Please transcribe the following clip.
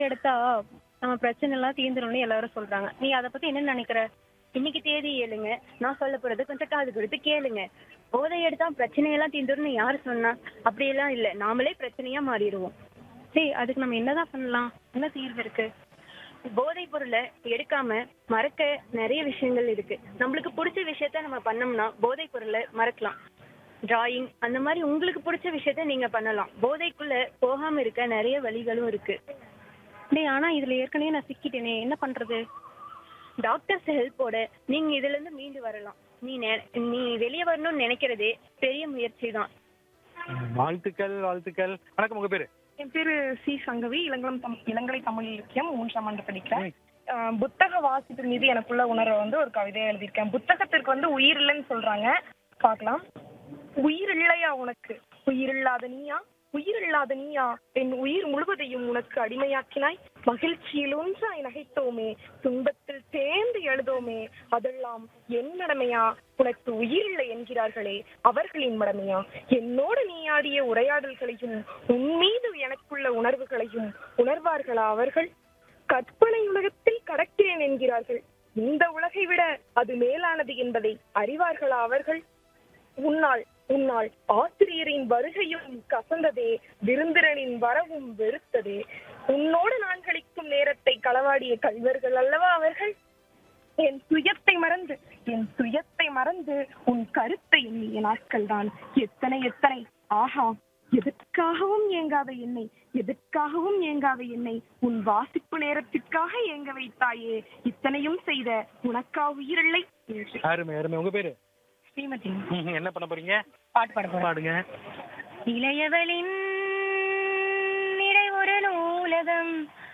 எடுத்தா நம்ம பிரச்சனை எல்லாம் தீந்துரும்னு எல்லாரும் சொல்றாங்க நீ அதை பத்தி என்ன நினைக்கிற இன்னைக்கு தேதி ஏழுங்க நான் சொல்ல போறது கொஞ்சம் காது கொடுத்து கேளுங்க போதை எடுத்தா பிரச்சனையெல்லாம் தீந்துரும்னு யாரு சொன்னா அப்படியெல்லாம் இல்ல நாமளே பிரச்சனையா மாறிடுவோம் சரி அதுக்கு நம்ம என்னதான் பண்ணலாம் என்ன தீர்வு இருக்கு போதைப் பொருளை எடுக்காம மறக்க நிறைய விஷயங்கள் இருக்கு நம்மளுக்கு பிடிச்ச விஷயத்த நம்ம பண்ணோம்னா போதைப் பொருளை மறக்கலாம் டிராயிங் அந்த மாதிரி உங்களுக்கு பிடிச்ச விஷயத்த நீங்க பண்ணலாம் போதைக்குள்ள போகாம இருக்க நிறைய வழிகளும் இருக்கு டேய் ஆனா இதுல ஏற்கனவே நான் சிக்கிட்டேனே என்ன பண்றது டாக்டர்ஸ் ஹெல்ப்போட நீங்க இதுல இருந்து மீண்டு வரலாம் நீ நெ- நீ வெளியே வரணும்னு நினைக்கிறதே பெரிய முயற்சி தான் வாழ்த்துக்கள் வாழ்த்துக்கள் வணக்கம் உங்க பேரு என் பேரு சி சங்கவி இளங்கலம் தம் இளங்கலை தமிழ் இலக்கியம் மூன்றாம் ஆண்டு படிக்கிறேன் ஆஹ் புத்தக வாசிப்பு மீது எனக்குள்ள உணர்வை வந்து ஒரு கவிதையை எழுதியிருக்கேன் புத்தகத்திற்கு வந்து உயிர் இல்லைன்னு சொல்றாங்க பார்க்கலாம் உயிர் இல்லையா உனக்கு உயிர் இல்லாத நீயா உயிர் இல்லாத நீயா என் உயிர் முழுவதையும் உனக்கு அடிமையாக்கினாய் மகிழ்ச்சியில் ஒன்றாய் நகைத்தோமே துன்பத்தில் சேர்ந்து எழுதோமே அதெல்லாம் என் மடமையா உனக்கு உயிர் இல்லை என்கிறார்களே அவர்களின் மடமையா என்னோடு நீ ஆடிய உரையாடல்களையும் உன் மீது எனக்குள்ள உணர்வுகளையும் உணர்வார்களா அவர்கள் கற்பனை உலகத்தில் கடக்கிறேன் என்கிறார்கள் இந்த உலகை விட அது மேலானது என்பதை அறிவார்களா அவர்கள் உன்னால் உன்னால் ஆசிரியரின் வருகையும் கசந்ததே விருந்திரனின் வரவும் வெறுத்ததே உன்னோடு நான் கழிக்கும் நேரத்தை களவாடிய கல்வர்கள் அல்லவா அவர்கள் என் சுயத்தை மறந்து என் சுயத்தை மறந்து உன் கருத்தை எண்ணிய நாட்கள் தான் எத்தனை எத்தனை ஆஹா எதற்காகவும் ஏங்காத என்னை எதற்காகவும் ஏங்காத என்னை உன் வாசிப்பு நேரத்திற்காக ஏங்க வைத்தாயே இத்தனையும் செய்த உனக்கா உயிரில்லை என்று அருமை அருமை உங்க பேரு ஸ்ரீமதி ம், என்ன பண்ண போறீங்க பாட்டு பாட போறேன். பாடுங்க இளையவளின் இடை ஒரு நூலகம்